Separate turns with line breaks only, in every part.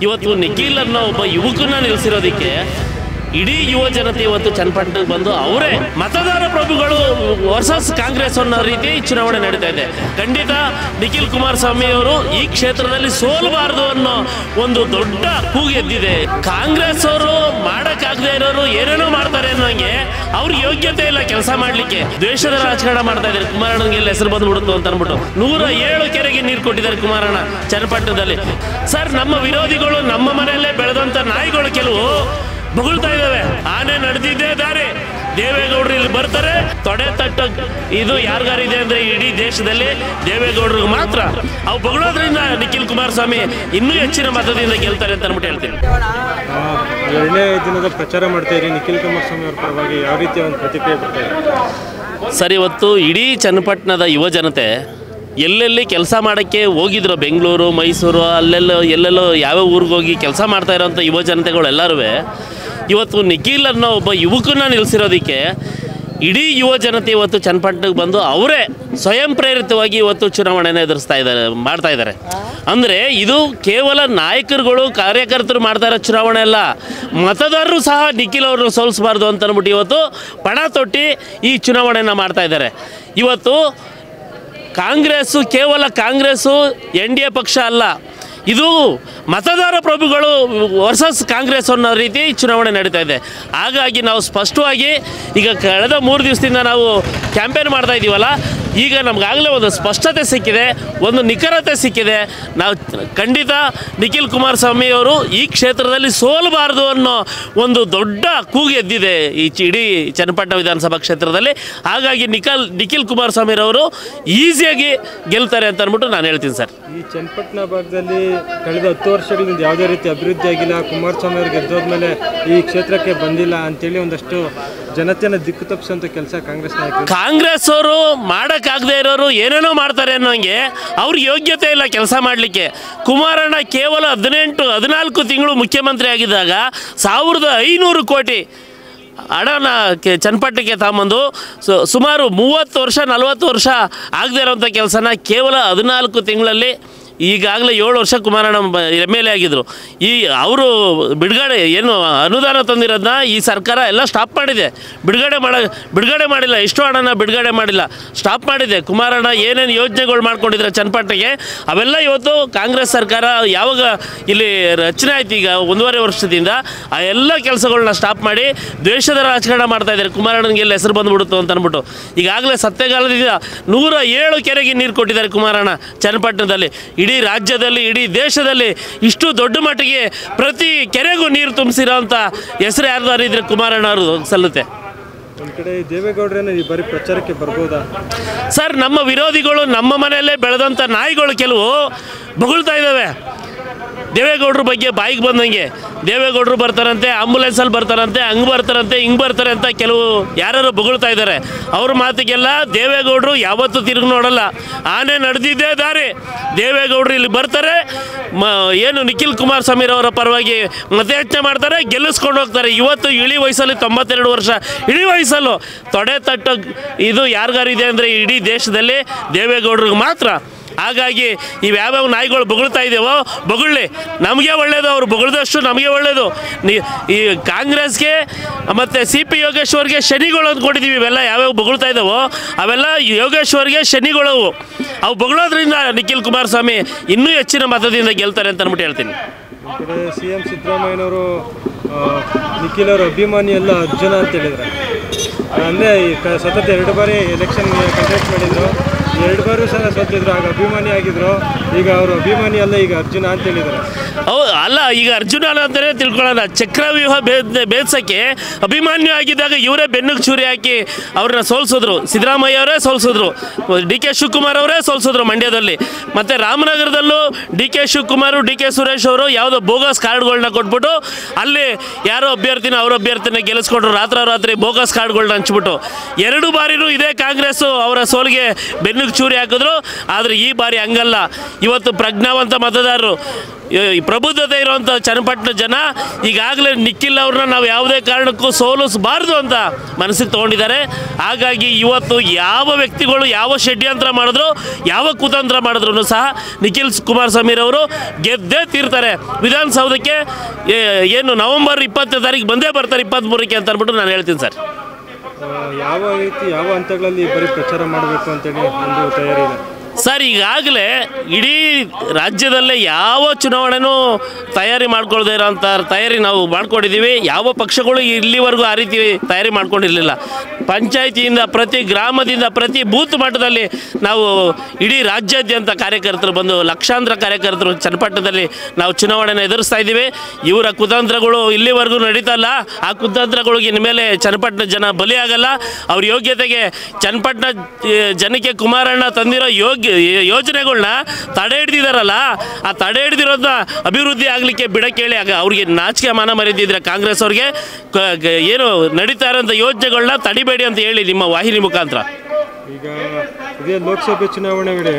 ಇವತ್ತು ನಿಖಿಲ್ ಅನ್ನೋ ಒಬ್ಬ ಯುವಕನ ನಿಲ್ಲಿಸಿರೋದಕ್ಕೆ ಇಡೀ ಯುವ ಜನತೆ ಇವತ್ತು ಚನ್ನಪಟ್ಟಣಕ್ಕೆ ಬಂದು ಅವರೇ ಮತದಾರ ಪ್ರಭುಗಳು ವರ್ಸಸ್ ಕಾಂಗ್ರೆಸ್ ಅನ್ನೋ ರೀತಿ ಚುನಾವಣೆ ನಡೀತಾ ಇದೆ ಖಂಡಿತ ನಿಖಿಲ್ ಕುಮಾರಸ್ವಾಮಿ ಅವರು ಈ ಕ್ಷೇತ್ರದಲ್ಲಿ ಸೋಲಬಾರದು ಅನ್ನೋ ಒಂದು ದೊಡ್ಡ ಕೂಗು ಎದ್ದಿದೆ ಕಾಂಗ್ರೆಸ್ ಅವರು ಮಾಡಕ್ಕಾಗದೇ ಇರೋರು ಏನೇನೋ ಮಾಡ್ತಾರೆ ಅನ್ನೋಂಗೆ ಅವ್ರಿಗೆ ಯೋಗ್ಯತೆ ಇಲ್ಲ ಕೆಲಸ ಮಾಡ್ಲಿಕ್ಕೆ ದ್ವೇಷದ ರಾಜಕಾರಣ ಮಾಡ್ತಾ ಇದ್ದಾರೆ ಕುಮಾರಣ್ಣಗೆ ಎಲ್ಲ ಹೆಸರು ಬಂದ್ಬಿಡುತ್ತು ಅಂತ ಅಂದ್ಬಿಟ್ಟು ನೂರ ಏಳು ಕೆರೆಗೆ ನೀರು ಕೊಟ್ಟಿದ್ದಾರೆ ಕುಮಾರಣ್ಣ ಚನ್ನಪಟ್ಟಣದಲ್ಲಿ ಸರ್ ನಮ್ಮ ವಿರೋಧಿಗಳು ನಮ್ಮ ಮನೆಯಲ್ಲೇ ಬೆಳೆದಂತ ನಾಯಿಗಳು ಕೆಲವು ಬೊಗಳ್ತಾ ಇದ್ದಾವೆ ಆನೆ ನಡೆದಿದ್ದೇ ದಾರಿ ದೇವೇಗೌಡರು ಇಲ್ಲಿ ಬರ್ತಾರೆ ತೊಡೆ ತಟ್ಟ ಇದು ಯಾರಿಗಾರಿದೆ ಅಂದ್ರೆ ಇಡೀ ದೇಶದಲ್ಲಿ ದೇವೇಗೌಡರಿಗೆ ಮಾತ್ರ ಅವು ಬೊಗಳೋದ್ರಿಂದ ನಿಖಿಲ್ ಕುಮಾರಸ್ವಾಮಿ ಇನ್ನೂ ಹೆಚ್ಚಿನ ಮತದಿಂದ ಗೆಲ್ತಾರೆ ಅಂತ ಅಂದ್ಬಿಟ್ಟು ಹೇಳ್ತೀನಿ
ಆ, ಎರಡನೇ ದಿನದ ಪ್ರಚಾರ ಮಾಡ್ತಾ ಇರಿ ನಿಖಿಲ್ ಕುಮಾರಸ್ವಾಮಿ ಅವ್ರ ಪರವಾಗಿ ಯಾವ ರೀತಿಯ ಒಂದು ಪ್ರತಿಕ್ರಿಯೆ ಬರ್ತಾ ಇದೆ
ಸರ್ ಇವತ್ತು ಇಡೀ ಚನ್ನಪಟ್ಟಣದ ಯುವ ಜನತೆ ಎಲ್ಲೆಲ್ಲಿ ಕೆಲಸ ಮಾಡೋಕ್ಕೆ ಹೋಗಿದ್ರು ಬೆಂಗಳೂರು ಮೈಸೂರು ಅಲ್ಲೆಲ್ಲೋ ಎಲ್ಲೆಲ್ಲೋ ಯಾವ್ಯಾವ ಊರಿಗೆ ಹೋಗಿ ಕೆಲಸ ಮಾಡ್ತಾ ಇರೋಂಥ ಯುವ ಜನತೆಗಳು ಎಲ್ಲರೂ ಇವತ್ತು ನಿಖಿಲ್ ಅನ್ನೋ ಒಬ್ಬ ಯುವಕನ ನಿಲ್ಲಿಸಿರೋದಕ್ಕೆ ಇಡೀ ಯುವ ಜನತೆ ಇವತ್ತು ಚನ್ನಪಟ್ಟಣಕ್ಕೆ ಬಂದು ಅವರೇ ಸ್ವಯಂ ಪ್ರೇರಿತವಾಗಿ ಇವತ್ತು ಚುನಾವಣೆನ ಎದುರಿಸ್ತಾ ಇದ್ದಾರೆ ಮಾಡ್ತಾ ಇದ್ದಾರೆ ಅಂದರೆ ಇದು ಕೇವಲ ನಾಯಕರುಗಳು ಕಾರ್ಯಕರ್ತರು ಮಾಡ್ತಾ ಇರೋ ಚುನಾವಣೆ ಅಲ್ಲ ಮತದಾರರು ಸಹ ನಿಖಿಲ್ ಅವ್ರನ್ನ ಸೋಲಿಸಬಾರ್ದು ಅಂತ ಅಂದ್ಬಿಟ್ಟು ಇವತ್ತು ಪಣ ತೊಟ್ಟಿ ಈ ಚುನಾವಣೆನ ಮಾಡ್ತಾ ಇದ್ದಾರೆ ಇವತ್ತು ಕಾಂಗ್ರೆಸ್ಸು ಕೇವಲ ಕಾಂಗ್ರೆಸ್ಸು ಎನ್ ಡಿ ಎ ಪಕ್ಷ ಅಲ್ಲ ಇದು ಮತದಾರ ಪ್ರಭುಗಳು ವರ್ಸಸ್ ಕಾಂಗ್ರೆಸ್ ಅನ್ನೋ ರೀತಿ ಚುನಾವಣೆ ನಡೀತಾ ಇದೆ ಹಾಗಾಗಿ ನಾವು ಸ್ಪಷ್ಟವಾಗಿ ಈಗ ಕಳೆದ ಮೂರು ದಿವಸದಿಂದ ನಾವು ಕ್ಯಾಂಪೇನ್ ಮಾಡ್ತಾ ಇದ್ದೀವಲ್ಲ ಈಗ ನಮಗಾಗಲೇ ಒಂದು ಸ್ಪಷ್ಟತೆ ಸಿಕ್ಕಿದೆ ಒಂದು ನಿಖರತೆ ಸಿಕ್ಕಿದೆ ನಾವು ಖಂಡಿತ ನಿಖಿಲ್ ಕುಮಾರಸ್ವಾಮಿ ಅವರು ಈ ಕ್ಷೇತ್ರದಲ್ಲಿ ಸೋಲಬಾರದು ಅನ್ನೋ ಒಂದು ದೊಡ್ಡ ಕೂಗು ಎದ್ದಿದೆ ಈ ಚಿ- ಇಡೀ ಚನ್ನಪಟ್ಟಣ ವಿಧಾನಸಭಾ ಕ್ಷೇತ್ರದಲ್ಲಿ ಹಾಗಾಗಿ ನಿಖಲ್ ನಿಖಿಲ್ ಕುಮಾರಸ್ವಾಮಿರವರು ಈಸಿಯಾಗಿ ಗೆಲ್ತಾರೆ ಅಂತ ಅಂದ್ಬಿಟ್ಟು ನಾನು ಹೇಳ್ತೀನಿ ಸರ್
ಈ ಚನ್ನಪಟ್ಟಣ ಭಾಗದಲ್ಲಿ ಕಳೆದ ಹತ್ತು ವರ್ಷಗಳಿಂದ ಯಾವುದೇ ರೀತಿ ಅಭಿವೃದ್ಧಿ ಆಗಿಲ್ಲ ಕುಮಾರಸ್ವಾಮಿ ಅವರು ಗೆದ್ದೋದ್ಮೇಲೆ ಈ ಕ್ಷೇತ್ರಕ್ಕೆ ಬಂದಿಲ್ಲ ಅಂತೇಳಿ ಒಂದಷ್ಟು ಜನತೆಯನ್ನು ದಿಕ್ಕು ತಪ್ಪಿಸೋಂಥ ಕೆಲಸ ಕಾಂಗ್ರೆಸ್ ನಾಯಕರು
ಕಾಂಗ್ರೆಸ್ ಅವರು ಮಾಡೋಕ್ಕಾಗದೇ ಇರೋರು ಏನೇನೋ ಮಾಡ್ತಾರೆ ಅನ್ನೋಂಗೆ ಅವ್ರಿಗೆ ಯೋಗ್ಯತೆ ಇಲ್ಲ ಕೆಲಸ ಮಾಡಲಿಕ್ಕೆ ಕುಮಾರಣ್ಣ ಕೇವಲ ಹದಿನೆಂಟು ಹದಿನಾಲ್ಕು ತಿಂಗಳು ಮುಖ್ಯಮಂತ್ರಿ ಆಗಿದ್ದಾಗ ಸಾವಿರದ ಐನೂರು ಕೋಟಿ ಹಣನ ಕೆ ಚನ್ನಪಟ್ಟಣಕ್ಕೆ ತಗೊಂಬಂದು ಸು ಸುಮಾರು ಮೂವತ್ತು ವರ್ಷ ನಲವತ್ತು ವರ್ಷ ಆಗದೇ ಇರೋಂಥ ಕೆಲಸನ ಕೇವಲ ಹದಿನಾಲ್ಕು ತಿಂಗಳಲ್ಲಿ ಈಗಾಗಲೇ ಏಳು ವರ್ಷ ಕುಮಾರಣ್ಣ ಎಮ್ ಎಲ್ ಎ ಆಗಿದ್ದರು ಈ ಅವರು ಬಿಡುಗಡೆ ಏನು ಅನುದಾನ ತಂದಿರೋದನ್ನ ಈ ಸರ್ಕಾರ ಎಲ್ಲ ಸ್ಟಾಪ್ ಮಾಡಿದೆ ಬಿಡುಗಡೆ ಮಾಡ ಬಿಡುಗಡೆ ಮಾಡಿಲ್ಲ ಎಷ್ಟು ಹಣನ ಬಿಡುಗಡೆ ಮಾಡಿಲ್ಲ ಸ್ಟಾಪ್ ಮಾಡಿದೆ ಕುಮಾರಣ್ಣ ಏನೇನು ಯೋಜನೆಗಳು ಮಾಡ್ಕೊಂಡಿದ್ರೆ ಚನ್ನಪಟ್ಟಣಕ್ಕೆ ಅವೆಲ್ಲ ಇವತ್ತು ಕಾಂಗ್ರೆಸ್ ಸರ್ಕಾರ ಯಾವಾಗ ಇಲ್ಲಿ ರಚನೆ ಆಯ್ತು ಈಗ ಒಂದೂವರೆ ವರ್ಷದಿಂದ ಆ ಎಲ್ಲ ಕೆಲಸಗಳನ್ನ ಸ್ಟಾಪ್ ಮಾಡಿ ದ್ವೇಷದ ರಾಜಕಾರಣ ಮಾಡ್ತಾ ಇದ್ದಾರೆ ಕುಮಾರಣ್ಣನಿಗೆ ಎಲ್ಲ ಹೆಸರು ಬಂದ್ಬಿಡುತ್ತು ಅಂತ ಅಂದ್ಬಿಟ್ಟು ಈಗಾಗಲೇ ಸತ್ಯಕಾಲದಿಂದ ನೂರ ಏಳು ಕೆರೆಗೆ ನೀರು ಕೊಟ್ಟಿದ್ದಾರೆ ಕುಮಾರಣ್ಣ ಚನ್ನಪಟ್ಟಣದಲ್ಲಿ ಇಡೀ ರಾಜ್ಯದಲ್ಲಿ ಇಡೀ ದೇಶದಲ್ಲಿ ಇಷ್ಟು ದೊಡ್ಡ ಮಟ್ಟಿಗೆ ಪ್ರತಿ ಕೆರೆಗೂ ನೀರು ತುಂಬಿಸಿರೋ ಅಂತ ಹೆಸರು ಯಾರ್ದಾರು ಇದ್ರೆ ಕುಮಾರಣ್ಣ ಅವರು ಸಲ್ಲುತ್ತೆ
ಒಂದು ಕಡೆ ಈ ದೇವೇಗೌಡರೇನು ಈ ಬರೀ ಪ್ರಚಾರಕ್ಕೆ ಬರ್ಬೋದಾ
ಸರ್ ನಮ್ಮ ವಿರೋಧಿಗಳು ನಮ್ಮ ಮನೆಯಲ್ಲೇ ಬೆಳೆದಂಥ ನಾಯಿಗಳು ಕೆಲವು ಬೊಗಳ್ತಾ ಇದ್ದಾವೆ ದೇವೇಗೌಡರ ಬಗ್ಗೆ ಬಾಯಿಗೆ ಬಂದಂಗೆ ದೇವೇಗೌಡರು ಬರ್ತಾರಂತೆ ಆಂಬುಲೆನ್ಸಲ್ಲಿ ಬರ್ತಾರಂತೆ ಹಂಗೆ ಬರ್ತಾರಂತೆ ಹಿಂಗೆ ಬರ್ತಾರೆ ಅಂತ ಕೆಲವು ಯಾರು ಬೊಗಳ್ತಾ ಇದ್ದಾರೆ ಅವ್ರ ಮಾತಿಗೆಲ್ಲ ದೇವೇಗೌಡರು ಯಾವತ್ತೂ ತಿರುಗಿ ನೋಡಲ್ಲ ಆನೆ ನಡೆದಿದ್ದೇ ದಾರಿ ದೇವೇಗೌಡರು ಇಲ್ಲಿ ಬರ್ತಾರೆ ಮ ಏನು ನಿಖಿಲ್ ಕುಮಾರಸ್ವಾಮಿರವರ ಪರವಾಗಿ ಮತಯಾಚನೆ ಮಾಡ್ತಾರೆ ಗೆಲ್ಲಿಸ್ಕೊಂಡು ಹೋಗ್ತಾರೆ ಇವತ್ತು ಇಳಿ ವಯಸ್ಸಲ್ಲಿ ತೊಂಬತ್ತೆರಡು ವರ್ಷ ಇಳಿ ವಯಸ್ಸಲ್ಲೂ ತೊಡೆ ತಟ್ಟೋ ಇದು ಯಾರಿಗಾರಿದೆ ಅಂದರೆ ಇಡೀ ದೇಶದಲ್ಲಿ ದೇವೇಗೌಡರಿಗೆ ಮಾತ್ರ ಹಾಗಾಗಿ ಇವು ಯಾವ್ಯಾವ ನಾಯಿಗಳು ಬೊಗಳ್ತಾ ಇದ್ದೇವೋ ಬೊಗಳ್ಳಿ ನಮಗೆ ಒಳ್ಳೇದು ಅವ್ರು ಬೊಗಳ್ದಷ್ಟು ನಮಗೆ ಒಳ್ಳೇದು ನೀ ಈ ಕಾಂಗ್ರೆಸ್ಗೆ ಮತ್ತು ಸಿ ಪಿ ಯೋಗೇಶ್ವರ್ಗೆ ಶನಿಗಳು ಅಂದ್ಕೊಂಡಿದ್ದೀವಿ ಇವೆಲ್ಲ ಯಾವ್ಯಾವ ಬೊಗಳ್ತಾ ಇದ್ದಾವೋ ಅವೆಲ್ಲ ಯೋಗೇಶ್ವರ್ಗೆ ಶನಿಗಳು ಅವು. ಅವು ಬೊಗಳೋದ್ರಿಂದ ನಿಖಿಲ್ ಕುಮಾರಸ್ವಾಮಿ ಇನ್ನೂ ಹೆಚ್ಚಿನ ಮತದಿಂದ ಗೆಲ್ತಾರೆ ಅಂತ ಅಂದ್ಬಿಟ್ಟು ಹೇಳ್ತೀನಿ
ಈ ಕಡೆ ಸಿ ಎಂ ಸಿದ್ದರಾಮಯ್ಯನವರು ಆ, ನಿಖಿಲ್ ಅವರ ಅಭಿಮಾನಿ ಎಲ್ಲ ಅರ್ಜುನ ಅಂತ ಹೇಳಿದ್ರೆ ಅಂದರೆ ಈ ಕ ಸತತ ಎರಡು ಬಾರಿ ಎಲೆಕ್ಷನ್ ಕಂಡಕ್ಟ್ ಮಾಡಿದ್ರು ಎರಡು ಬಾರಿ ಸಹ ಸೋತಿದ್ರು ಆಗ ಅಭಿಮಾನಿ ಆಗಿದ್ರು ಈಗ ಅವರು ಅಭಿಮಾನಿ ಅಲ್ಲ ಈಗ ಅರ್ಜುನ ಅಂತ ಹೇಳಿದ್ದಾರೆ
ಹೌದು ಅಲ್ಲ ಈಗ ಅರ್ಜುನ ಅಂತಲೇ ತಿಳ್ಕೊಳ್ಳೋಣ ಚಕ್ರವ್ಯೂಹ ಭೇದ ಭೇದಿಸೋಕ್ಕೆ ಅಭಿಮಾನ್ಯ ಆಗಿದ್ದಾಗ ಇವರೇ ಬೆನ್ನಿಗೆ ಚೂರಿ ಹಾಕಿ ಅವ್ರನ್ನ ಸೋಲ್ಸಿದ್ರು ಸಿದ್ದರಾಮಯ್ಯ ಅವರೇ ಸೋಲ್ಸಿದ್ರು ಡಿ ಕೆ ಶಿವಕುಮಾರ್ ಅವರೇ ಸೋಲ್ಸಿದ್ರು ಮಂಡ್ಯದಲ್ಲಿ ಮತ್ತು ರಾಮನಗರದಲ್ಲೂ D K Shivakumar D K Suresh ಅವರು ಯಾವುದೋ ಬೋಗಸ್ ಕಾರ್ಡ್ಗಳನ್ನ ಕೊಟ್ಬಿಟ್ಟು ಅಲ್ಲಿ ಯಾರೋ ಅಭ್ಯರ್ಥಿನ ಅವ್ರ ಅಭ್ಯರ್ಥಿನ ಗೆಲ್ಲಿಸ್ಕೊಂಡ್ರು ರಾತ್ರೋರಾತ್ರಿ ಬೋಗಸ್ ಕಾರ್ಡ್ಗಳನ್ನ ಹಂಚ್ಬಿಟ್ಟು ಎರಡು ಬಾರಿನೂ ಇದೇ ಕಾಂಗ್ರೆಸ್ಸು ಅವರ ಸೋಲಿಗೆ ಬೆನ್ನಿಗೆ ಚೂರಿ ಹಾಕಿದ್ರು ಆದರೆ ಈ ಬಾರಿ ಹಂಗಲ್ಲ ಇವತ್ತು ಪ್ರಜ್ಞಾವಂತ ಮತದಾರರು ಈ ಪ್ರಬುದ್ಧತೆ ಇರುವಂಥ ಚನ್ನಪಟ್ಟಣ ಜನ ಈಗಾಗಲೇ ನಿಖಿಲ್ ಅವ್ರನ್ನ ನಾವು ಯಾವುದೇ ಕಾರಣಕ್ಕೂ ಸೋಲಿಸಬಾರ್ದು ಅಂತ ಮನಸ್ಸಿಗೆ ತೊಗೊಂಡಿದ್ದಾರೆ ಹಾಗಾಗಿ ಇವತ್ತು ಯಾವ ವ್ಯಕ್ತಿಗಳು ಯಾವ ಷಡ್ಯಂತ್ರ ಮಾಡಿದ್ರು ಯಾವ ಕುತಂತ್ರ ಮಾಡಿದ್ರು ಸಹ ನಿಖಿಲ್ ಕುಮಾರಸ್ವಾಮಿರವರು ಗೆದ್ದೇ ತೀರ್ತಾರೆ ವಿಧಾನಸೌಧಕ್ಕೆ ಏ- ಏನು ನವೆಂಬರ್ ಇಪ್ಪತ್ತನೇ ತಾರೀಕು ಬಂದೇ ಬರ್ತಾರೆ ಇಪ್ಪತ್ತ್ಮೂರಕ್ಕೆ ಅಂತ ಅಂದ್ಬಿಟ್ಟು ನಾನು ಹೇಳ್ತೀನಿ ಸರ್
ಆ, ಯಾವ ರೀತಿ ಯಾವ ಹಂತಗಳಲ್ಲಿ ಬರೀ ಪ್ರಚಾರ ಮಾಡಬೇಕು ಅಂತೇಳಿ ಒಂದು ತಯಾರಿ ಇದೆ
ಸರ್ ಈಗಾಗಲೇ ಇಡೀ ರಾಜ್ಯದಲ್ಲೇ ಯಾವ ಚುನಾವಣೆನೂ ತಯಾರಿ ಮಾಡ್ಕೊಳ್ದೇ ಇರೋಂಥ ತಯಾರಿ ನಾವು ಮಾಡ್ಕೊಂಡಿದ್ದೀವಿ ಯಾವ ಪಕ್ಷಗಳು ಇಲ್ಲಿವರೆಗೂ ಆ ರೀತಿ ತಯಾರಿ ಮಾಡ್ಕೊಂಡಿರಲಿಲ್ಲ ಪಂಚಾಯಿತಿಯಿಂದ ಪ್ರತಿ ಗ್ರಾಮದಿಂದ ಪ್ರತಿ ಬೂತ್ ಮಟ್ಟದಲ್ಲಿ ನಾವು ಇಡೀ ರಾಜ್ಯಾದ್ಯಂತ ಕಾರ್ಯಕರ್ತರು ಬಂದು ಲಕ್ಷಾಂತರ ಕಾರ್ಯಕರ್ತರು ಚನ್ನಪಟ್ಟಣದಲ್ಲಿ ನಾವು ಚುನಾವಣೆನ ಎದುರಿಸ್ತಾ ಇದ್ದೀವಿ ಇವರ ಕುತಂತ್ರಗಳು ಇಲ್ಲಿವರೆಗೂ ನಡೀತಲ್ಲ ಆ ಕುತಂತ್ರಗಳಿಗೆ ಇನ್ಮೇಲೆ ಚನ್ನಪಟ್ಟಣ ಜನ ಬಲಿಯಾಗಲ್ಲ ಅವ್ರ ಯೋಗ್ಯತೆಗೆ ಚನ್ನಪಟ್ಟಣ ಆ, ಜನಕ್ಕೆ ಕುಮಾರಣ್ಣ ತಂದಿರೋ ಯೋಗ್ಯ ಯೋಜನೆಗಳನ್ನ ತಡೆ ಹಿಡ್ದಿದಾರಲ್ಲ ಆ ತಡೆ ಹಿಡ್ದಿರೋದನ್ನ ಅಭಿವೃದ್ಧಿ ಆಗಲಿಕ್ಕೆ ಬಿಡಕ್ಕೇಳಿ ಆಗ ಅವ್ರಿಗೆ ನಾಚಿಕೆ ಮಾನ ಮರೆದಿದ್ರೆ ಕಾಂಗ್ರೆಸ್ ಅವ್ರಿಗೆ ಕ- ಕ- ಏನು ನಡೀತಾ ಇರೋಂಥ ಯೋಜನೆಗಳನ್ನ ತಡಿಬೇಡಿ ಅಂತ ಹೇಳಿ ನಿಮ್ಮ ವಾಹಿನಿ ಮುಖಾಂತರ
ಈಗ ಇದೇ ಲೋಕಸಭೆ ಚುನಾವಣೆ ವೇಳೆ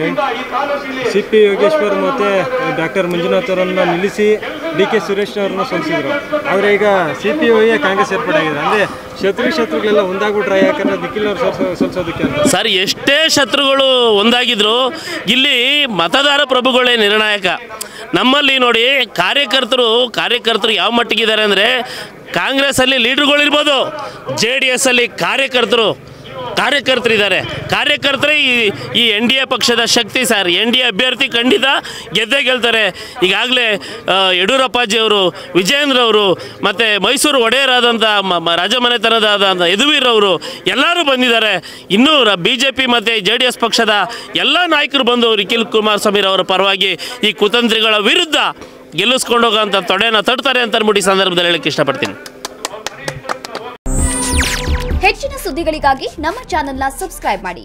ಸಿ ಪಿ ಯೋಗೇಶ್ವರ್ ಮತ್ತು ಡಾಕ್ಟರ್ ಮಂಜುನಾಥ್ ಅವರನ್ನ ನಿಲ್ಲಿಸಿ ಡಿ ಕೆ ಸುರೇಶ್ ಅವರನ್ನ ಸೋಲಿಸಿದ್ರು ಆದರೆ ಈಗ ಸಿ ಪಿ ಐಗೆ ಕಾಂಗ್ರೆಸ್ ಏರ್ಪಡಾಗಿದೆ ಅಂದರೆ ಶತ್ರು ಶತ್ರುಗಳೆಲ್ಲ ಒಂದಾಗ್ಬಿಟ್ರೆ ಯಾಕಂದ್ರೆ ನಿಖಿಲ್ ಅವ್ರು ಸೋಲ್ಸೋ ಸೋಲ್ಸೋದಕ್ಕೆ ಅಂತ
ಸರ್ ಎಷ್ಟೇ ಶತ್ರುಗಳು ಒಂದಾಗಿದ್ರು ಇಲ್ಲಿ ಮತದಾರ ಪ್ರಭುಗಳೇ ನಿರ್ಣಾಯಕ ನಮ್ಮಲ್ಲಿ ನೋಡಿ ಕಾರ್ಯಕರ್ತರು ಕಾರ್ಯಕರ್ತರು ಯಾವ ಮಟ್ಟಿಗಿದ್ದಾರೆ ಅಂದರೆ ಕಾಂಗ್ರೆಸ್ಸಲ್ಲಿ ಲೀಡ್ರುಗಳಿರ್ಬೋದು ಜೆ ಡಿ ಎಸ್ಸಲ್ಲಿ ಕಾರ್ಯಕರ್ತರು ಕಾರ್ಯಕರ್ತರಿದ್ದಾರೆ ಕಾರ್ಯಕರ್ತರೇ ಈ ಈ ಎನ್ ಡಿ ಎ ಪಕ್ಷದ ಶಕ್ತಿ ಸರ್ ಎನ್ ಡಿ ಎ ಅಭ್ಯರ್ಥಿ ಖಂಡಿತ ಗೆದ್ದೇ ಗೆಲ್ತಾರೆ ಈಗಾಗಲೇ ಆ, ಯಡಿಯೂರಪ್ಪಾಜಿ ಅವರು ವಿಜಯೇಂದ್ರ ಅವರು ಮತ್ತು ಮೈಸೂರು ಒಡೆಯರಾದಂಥ ಮ- ಮ- ರಾಜಮನೆತನದಾದಂಥ ಯದುವೀರ್ ಅವರು ಎಲ್ಲರೂ ಬಂದಿದ್ದಾರೆ ಇನ್ನೂ ಬಿ ಜೆ ಪಿ ಮತ್ತು ಜೆ ಡಿ ಎಸ್ ಪಕ್ಷದ ಎಲ್ಲ ನಾಯಕರು ಬಂದು ನಿಖಿಲ್ ಕುಮಾರಸ್ವಾಮಿ ಅವರ ಪರವಾಗಿ ಈ ಕುತಂತ್ರಿಗಳ ವಿರುದ್ಧ ಗೆಲ್ಲಿಸ್ಕೊಂಡು ಹೋಗೋಂಥ ತೊಡೆನ ತಡ್ತಾರೆ ಅಂತ ಅಂದ್ಬಿಟ್ಟು ಈ ಸಂದರ್ಭದಲ್ಲಿ ಹೇಳಕ್ಕೆ ಇಷ್ಟಪಡ್ತೀನಿ
ಹೆಚ್ಚಿನ ಸುದ್ದಿಗಳಿಗಾಗಿ ನಮ್ಮ ಚಾನೆಲ್ನ ಸಬ್ಸ್ಕ್ರೈಬ್ ಮಾಡಿ